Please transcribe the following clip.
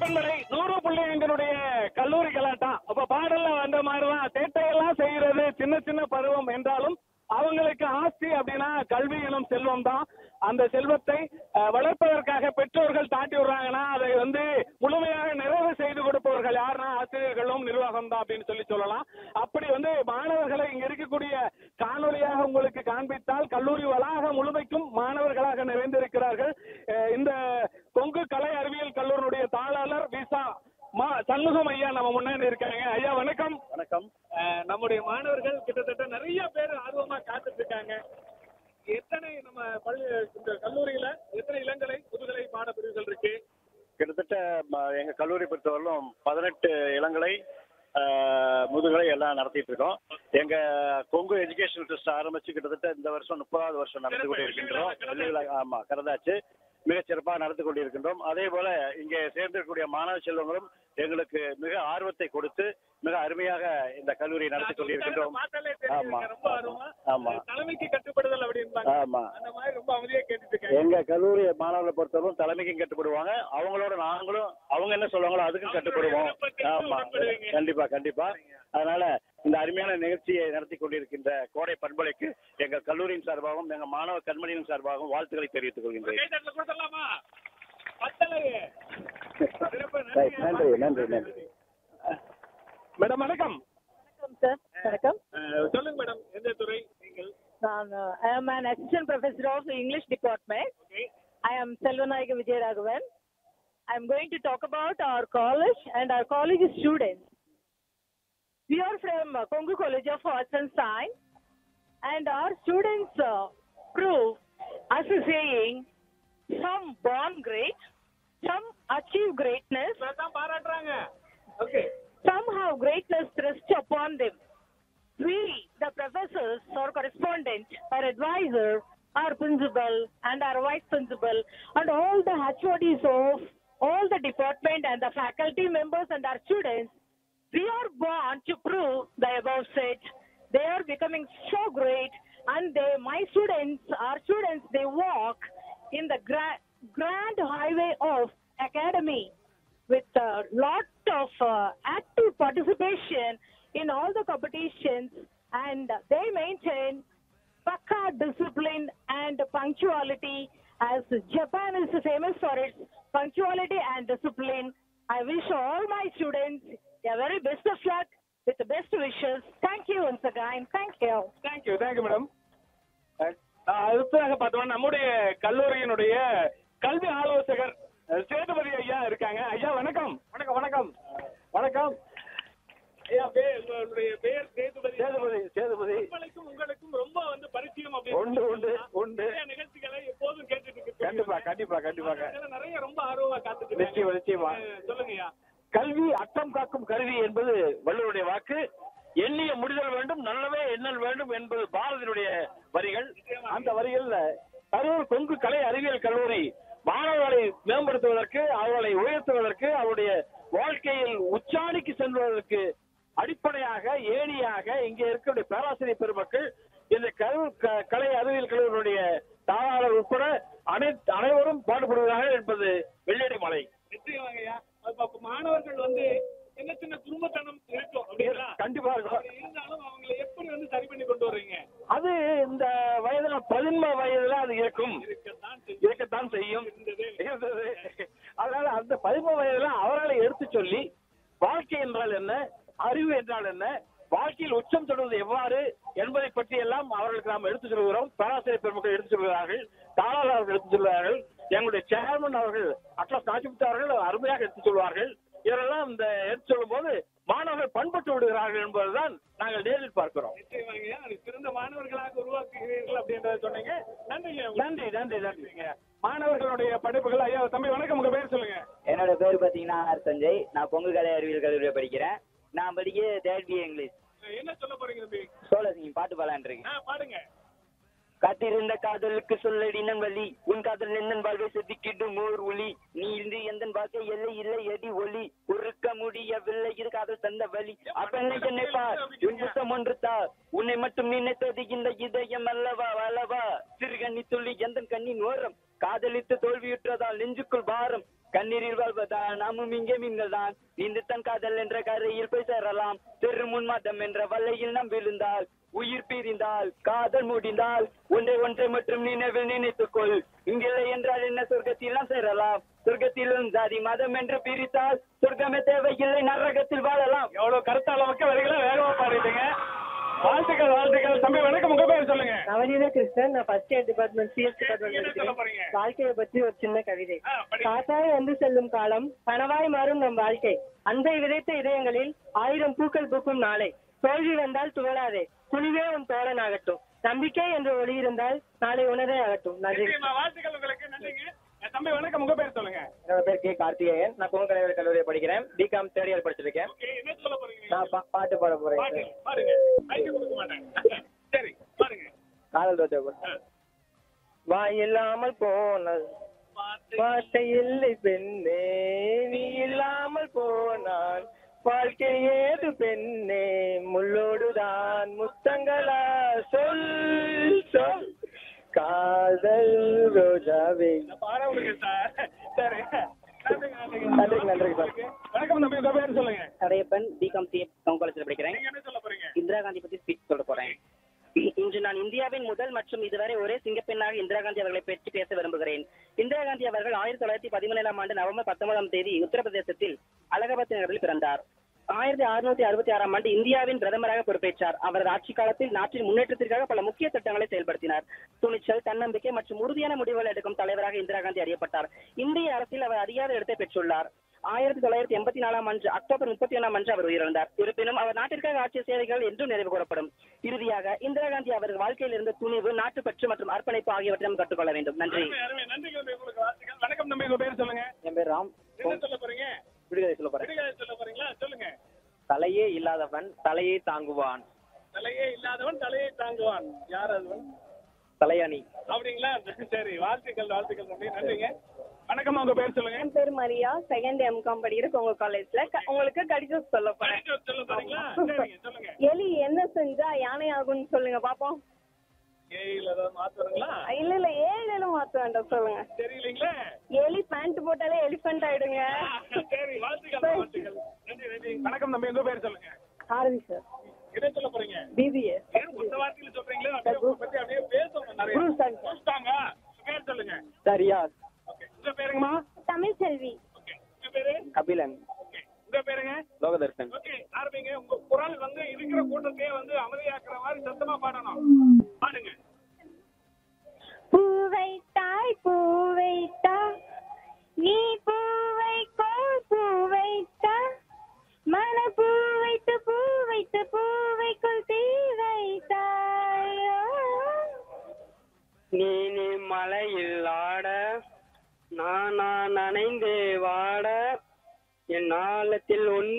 பண்பலை நூறு புள்ளி எங்களுடைய கல்லூரி கலாட்டா அப்ப பாடல்ல வந்த மாதிரிதான் சேட்டையெல்லாம் செய்யறது சின்ன சின்ன பருவம் என்றாலும் அவங்களுக்கு ஆஸ்தி அப்படின்னா கல்வி எனும் செல்வம் தான் அந்த செல்வத்தை அஹ், வளர்ப்பதற்காக பெற்றோர்கள் தாட்டி விடுறாங்கன்னா அதை வந்து முழுமையாக நிறைவு செய்து கொடுப்பவர்கள் யாருன்னா ஆசிரியர்களும் நிர்வாகம் தான் அப்படின்னு சொல்லி சொல்லலாம் அப்படி வந்து மாணவர்களை இங்க இருக்கக்கூடிய காணொலியாக உங்களுக்கு காண்பித்தால் கல்லூரி வளாகம் முழுமைக்கும் மாணவர்களாக நிறைந்திருக்கிறார்கள் அஹ், இந்த கொங்கு கலை அறிவியல் கல்லூரியுடைய தாளாளர் விசா மா சண்முகம் ஐயா நம்ம முன்னாடி இருக்காங்க ஐயா வணக்கம் வணக்கம் அஹ், நம்முடைய மாணவர்கள் கிட்டத்தட்ட நிறைய பேர் ஆர்வமா காத்துட்டு இருக்காங்க எத்தனை நம்ம பள்ளி இந்த கல்லூரியில எத்தனை இளங்கலை முதுகலை பாடப்பிரிவுகள் இருக்கு கிட்டத்தட்ட ம- எங்க கல்லூரி பொறுத்தவரையிலும் பதினெட்டு இளங்கலை ஆஹ், முதுகலை எல்லாம் நடத்திட்டு இருக்கோம் எங்க கொங்கு எஜுகேஷன் ட்ரஸ்ட் ஆரம்பிச்சு கிட்டத்தட்ட இந்த வருஷம் முப்பதாவது வருஷம் நடத்தி கொண்டிருக்கின்றோம் வெள்ளி விழா ஆமா கடந்தாச்சு மிகச் சிறப்பாக நடத்தி கொண்டிருக்கின்றோம் அதே போல இங்கே சேர்ந்திருக்கக்கூடிய மாணவ செல்வங்களும் எங்களுக்கு மிக ஆர்வத்தை கொடுத்து மிக அருமையாக இந்த கல்லூரியை நடத்தி கொண்டிருக்கின்றோம் பார்த்தாலே ஆமா. தெரியுது ரொம்ப ஆர்வமா ஆமா. தலைமைக்கு கட்டுப்படுதல் அப்படின்பாங்க ஆமா அந்த மாதிரி ரொம்ப அமைதியா கேட்டுட்டு இருக்காங்க எங்க கல்லூரி மாணவர்களை பொறுத்தவரைக்கும் தலைமைக்கும் கட்டுப்படுவாங்க அவங்களோட நாங்களும் அவங்க என்ன சொல்லுவாங்களோ அதுக்கும் கட்டுப்படுவோம் ஆமா கண்டிப்பா கண்டிப்பா அதனால இந்த அருமையான நிகழ்ச்சியை நடத்தி கொண்டிருக்கின்ற கோடை பண்பலைக்கு எங்கள் கல்லூரியின் சார்பாகவும் எங்க மாணவ கண்மணியின் சார்பாகவும் வாழ்த்துக்களை தெரிவித்துக் கொள்கின்றேன் கைதட்டல் கொடுத்துடலாமா பத்தலையே சிறப்பு, Right, நன்றி நன்றி நன்றி நன்றி மேடம் வணக்கம் வணக்கம் சார் வணக்கம் அஹ், சொல்லுங்க மேடம் எந்த துறை நீங்கள் நான் ஐ am an assistant professor of English department. Okay. I am Selvanayaka Vijayaraghavan. I am going to talk about our college and our college students. We are from uh, Kongu College of Arts and Science, and our students uh, prove as a saying, some born great, some achieve greatness, தான் பாராட்டுறாங்க okay some have greatness thrust upon them. We, the professors or correspondent or advisor, our principal and our vice principal and all the HODs of all the department and the faculty members and our students, we are born to prove the above said. They are becoming so great and they, my students, our students, they walk in the gra- grand highway of academy with a lot of uh, active participation in all the competitions and they maintain Pakka discipline and punctuality as Japan is famous for its punctuality and discipline. I wish all my students a very best of luck with the best wishes. Thank you once again. Thank you. Thank you thank you madam அடுத்ததாக பார்த்தோம்னா நம்முடைய கல்லூரியினுடைய கல்வி ஆலோசகர் அஹ், சேதுபதி ஐயா இருக்காங்க ஐயா வணக்கம் வணக்கம் வணக்கம் வணக்கம் ஐயா பேர் உங்களுடைய பேர் சேதுபதி சேதுபதி சேதுபதி உங்களுக்கும் உங்களுக்கும் ரொம்ப வந்து பரிச்சயம் உண்டு, உண்டு, உண்டு. நிறைய நிகழ்ச்சிகளை எப்போதும் கேட்டுட்டு இருக்கு கண்டிப்பா கண்டிப்பா கண்டிப்பாங்க அதனால நிறைய ரொம்ப ஆர்வமா காத்துட்டு இருக்காங்க. நிச்சயமா, நிச்சயமா. அஹ், சொல்லுங்கய்யா கல்வி அக்கம் காக்கும் கருவி என்பது வள்ளுவருடைய வாக்கு எண்ணிய முடிதல் வேண்டும் நல்லவே எண்ணல் வேண்டும் என்பது பாரதியுடைய வரிகள் அந்த வரிகள்ல கரூர் கொங்கு கலை அறிவியல் கல்லூரி மாணவர்களை மேம்படுத்துவதற்கு அவர்களை உயர்த்துவதற்கு அவருடைய வாழ்க்கையில் உச்சாணிக்கு செல்வதற்கு அடிப்படையாக ஏணியாக இங்கே இருக்கக்கூடிய பேராசிரியர் பெருமக்கள் இந்த கரூர் க- கலை அறிவியல் கல்லூரியுடைய தாளாளர் உட்பட அனைத்து அனைவரும் பாடுபடுகிறார்கள் என்பது வெள்ளடி மலை நிச்சயமாங்கய்யா அப்ப அப்ப மாணவர்கள் வந்து சின்ன சின்ன குடும்பத்தனம் இருக்கும் அப்படிங்களா கண்டிப்பா இருக்கும் அப்படி இருந்தாலும் அவங்களை எப்படி வந்து சரி பண்ணி கொண்டு வர்றீங்க அது இந்த வயதுல பதின்ம வயதுல அது இருக்கும் இருக்கத்தான் செய்யும். இருக்கத்தான் செய்யும் இருந்தது. இருந்தது. அதனால அந்த பதின்ம வயதுல அவர்களை எடுத்து சொல்லி வாழ்க்கை என்றால் என்ன அறிவு என்றால் என்ன வாழ்க்கையில் உச்சம் தொடுவது எவ்வாறு என்பதை பற்றி எல்லாம் அவர்களுக்கு நாம் எடுத்து சொல்கிறோம் பேராசிரியர் பெருமக்கள் எடுத்து சொல்கிறார்கள் தாளாளர்கள் எடுத்து சொல்கிறார்கள் எங்களுடைய சேர்மன் அவர்கள் அட்லஸ் நாச்சிமுத்து அவர்கள் அருமையாக எடுத்து சொல்வார்கள் இதெல்லாம் இந்த எடுத்து சொல்லும் போது மாணவர்கள் பண்பட்டு விடுகிறார்கள் என்பதுதான் நாங்கள் நேரில் பார்க்கிறோம் நிச்சயமாங்கய்யா அது சிறந்த மாணவர்களாக உருவாக்குகிறீர்கள் அப்படின்றத சொன்னீங்க நன்றிங்க நன்றி நன்றி நன்றி நன்றிங்க மாணவர்களுடைய படிப்புகள் ஐயா தம்பி வணக்கம் உங்க பேர் சொல்லுங்க என்னோட பேர் பார்த்தீங்கன்னா ஆர் சஞ்சய் நான் பொங்கு கலை அறிவியல் கல்லூரியில் படிக்கிறேன் நான் படிக்க தேர்ட் பி இங்கிலீஷ் என்ன சொல்ல போறீங்க தம்பி சோழசிங்க பாட்டு பாலான் இருக்கேன் ஆ பாடுங்க காத்திருந்த காதலுக்கு சொல்லடி நன் வழி உன் காதல் என்னன் வாழ்வை செதுக்கிடும் ஓர் ஒளி நீ இன்று எந்த வாழ்க்கை எல்லை இல்லை எடி ஒளி உருக்க முடியவில்லை இது காதல் தந்த வழி அப்பெண்ணை என்னை பார் உன் புத்தம் ஒன்று தா உன்னை மட்டும் நினைத்தது இந்த இதயம் அல்லவா அல்லவா சிறுகண்ணி துள்ளி எந்த கண்ணின் ஓரம் காதலித்து தோல்வியுற்றதால் நெஞ்சுக்குள் பாரம் கண்ணீரில் வாழ்வதா நாமும் இங்கே மீன்கள் தான் நீந்துத்தான் காதல் என்ற கரையில் போய் சேரலாம் தெரு முன்மாதம் என்ற வலையில் நாம் விழுந்தால் உயிர் பிரிந்தால் காதல் முடிந்தால் ஒன்றை ஒன்றை மற்றும் நினைவில் நினைத்துக்கொள் இங்கில்லை என்றால் என்ன சொர்க்கத்தில் நாம் சேரலாம் சொர்க்கத்திலும் ஜாதி மதம் என்று பிரித்தால் சொர்க்கமே தேவையில்லை நரகத்தில் வாழலாம் எவ்வளவு கருத்து அளவுக்கு வரிகளை வேகமா பாடிட்டீங்க வாழ்த்துக்கள் வாழ்த்துக்கள் தம்பி வணக்கம் உங்க பேர் சொல்லுங்க நவநீத கிருஷ்ணன் நான் ஃபர்ஸ்ட் இயர் டிபார்ட்மெண்ட் சிஎஸ் என்ன டிபார்ட்மெண்ட் சொல்ல போறீங்க? படிக்கிறேன் வாழ்க்கையை பற்றி ஒரு சின்ன கவிதை ஆ, படிங்க. காத்தாய் வந்து செல்லும் காலம் கனவாய் மாறும் நம் வாழ்க்கை அன்பை விதைத்த இதயங்களில் ஆயிரம் பூக்கள் பூக்கும் நாளை தோல்வி வந்தால் துவளாதே துணிவே உன் தோழனாகட்டும் நம்பிக்கை என்ற ஒளி இருந்தால் நாளை உணரே ஆகட்டும் நன்றி நிச்சயமா, வாழ்த்துக்கள் உங்களுக்கு நன்றிங்க அஹ் தம்பி வணக்கம் உங்க பேர் சொல்லுங்க என்னோட பேர் கே கார்த்திகேயன் நான் குமக்கலைவர் கல்லூரியை படிக்கிறேன் பிகாம் தேர்ட் இயர் படிச்சிருக்கேன் ஓகே என்ன சொல்ல போறீங்க நான் பா- பாட்டு பாட போறேன் பாட்டு பாருங்க மைக்கு கொடுக்க மாட்டேன் சரி பாருங்க காதல் ரோஜா வாய் இல்லாமல் போனது வார்த்தை இல்லை பெண்ணே நீ இல்லாமல் போனால் வாழ்க்கை ஏது பெண்ணே முள்ளோடுதான் முத்தங்களா சொல் சொல் காதல் ரோஜாவே பாட விடுங்க சார் சரி நன்றிங்க, நன்றிங்க. நன்றிங்க, நன்றிங்க சார். வணக்கம் தம்பி உங்க பேர் சொல்லுங்க கடையப்பன் பிகாம் சிஏ கவுன் காலேஜில் படிக்கிறேன் நீங்க என்ன சொல்ல போறீங்க இந்திரா காந்தி பத்தி ஸ்பீச் சொல்ல போறேன் இன்று நான் இந்தியாவின் முதல் மற்றும் இதுவரை ஒரே சிங்கப்பெண்ணாக இந்திரா காந்தி அவர்களை பற்றி பேச விரும்புகிறேன் இந்திரா காந்தி அவர்கள் ஆயிரத்தி தொள்ளாயிரத்தி பதிமூணாம் ஆண்டு நவம்பர் பத்தொன்பதாம் தேதி உத்தரப்பிரதேசத்தில் அலகாபாத் நகரில் பிறந்தார் ஆயிரத்தி அறுநூத்தி அறுபத்தி ஆறாம் ஆண்டு இந்தியாவின் பிரதமராக பொறுப்பேற்றார் அவரது ஆட்சி காலத்தில் நாட்டின் முன்னேற்றத்திற்காக பல முக்கிய திட்டங்களை செயல்படுத்தினார் துணிச்சல் தன்னம்பிக்கை மற்றும் உறுதியான முடிவுகள் எடுக்கும் தலைவராக இந்திரா காந்தி அறியப்பட்டார் இந்திய அரசில் அவர் அறியாத இடத்தை பெற்றுள்ளார் ஆயிரத்தி தொள்ளாயிரத்தி எண்பத்தி நாலாம் ஆண்டு அக்டோபர் முப்பத்தி ஒன்றாம் அன்று அவர் உயிரிழந்தார் இருப்பினும் அவர் நாட்டிற்காக ஆற்றிய சேவைகள் என்றும் நினைவு கூறப்படும் இறுதியாக இந்திரா காந்தி அவரது வாழ்க்கையில் இருந்த துணிவு நாட்டுப்பற்று மற்றும் அர்ப்பணிப்பு ஆகியவற்றை நாம் கற்றுக்கொள்ள வேண்டும் நன்றி அருமை, அருமை. நன்றிங்க தம்பி உங்களுக்கு வாழ்த்துக்கள் வணக்கம் தம்பி உங்க பேர் சொல்லுங்க என் பேர் ராம் என்ன சொல்ல போறீங்க விடுதலை சொல்ல போறேன் விடுகதை சொல்ல போறீங்களா சொல்லுங்க தலையே இல்லாதவன் தலையை தாங்குவான் தலையே இல்லாதவன் தலையை தாங்குவான் யார் அதுவன் தலையணி அப்படிங்களா சரி வாழ்த்துக்கள் வாழ்த்துக்கள் தம்பி நன்றிங்க வணக்கம் உங்க பேர் சொல்லுங்க என் பேர் மரியா செகண்ட் எம்காம் படிக்கிறேன் உங்க காலேஜ்ல க- உங்களுக்கு கடிதம் சொல்ல போறேன் படிச்சு சொல்ல போறீங்களா சரிங்க சொல்லுங்க எலி என்ன செஞ்சா யானை ஆகும்னு சொல்லுங்க பாப்போம் ஏயில ஏதாவது மாத்துறீங்களா இல்ல இல்ல ஏழு மாத்த வேண்டாம் சொல்லுங்க தெரியலீங்களே எலி பேண்ட் போட்டாலே எலிஃபென்ட் ஆயிடுங்க சரி வாழ்த்துக்கள் வாழ்த்துக்கள் நன்றி நன்றி வணக்கம் தம்பி உங்க பேர் சொல்லுங்க ஆரவி சார் என்ன சொல்ல போறீங்க பிபிஏ ஏன் மொத்த வார்த்தையில சொல்றீங்களா அப்படியே உங்களை பத்தி அப்படியே பேசணும் நிறைய புதுசாங்க பேர் சொல்லுங்க சரியா ஓகே உங்க பேருங்கம்மா தமிழ் செல்வி ஓகே உங்க பேரு கபிலன் ஓகே உங்க பேருங்க லோகதர்ஷன் ஓகே ஆரம்பிங்க உங்க குரல் வந்து இருக்கிற கூட்டத்தையே வந்து அமைதியாக்குற மாதிரி சத்தமா பாடணும் பாடுங்க பூவைத்தாய் பூவைத்தா நீ பூவை கோல் பூவைத்தா மன பூவைத்து பூவைத்து பூவைக்குள் தீ வைத்தாய் நீ நீ மலையில் ஆட நானா நனைந்தே வாட என் நாளத்தில் ஒன்று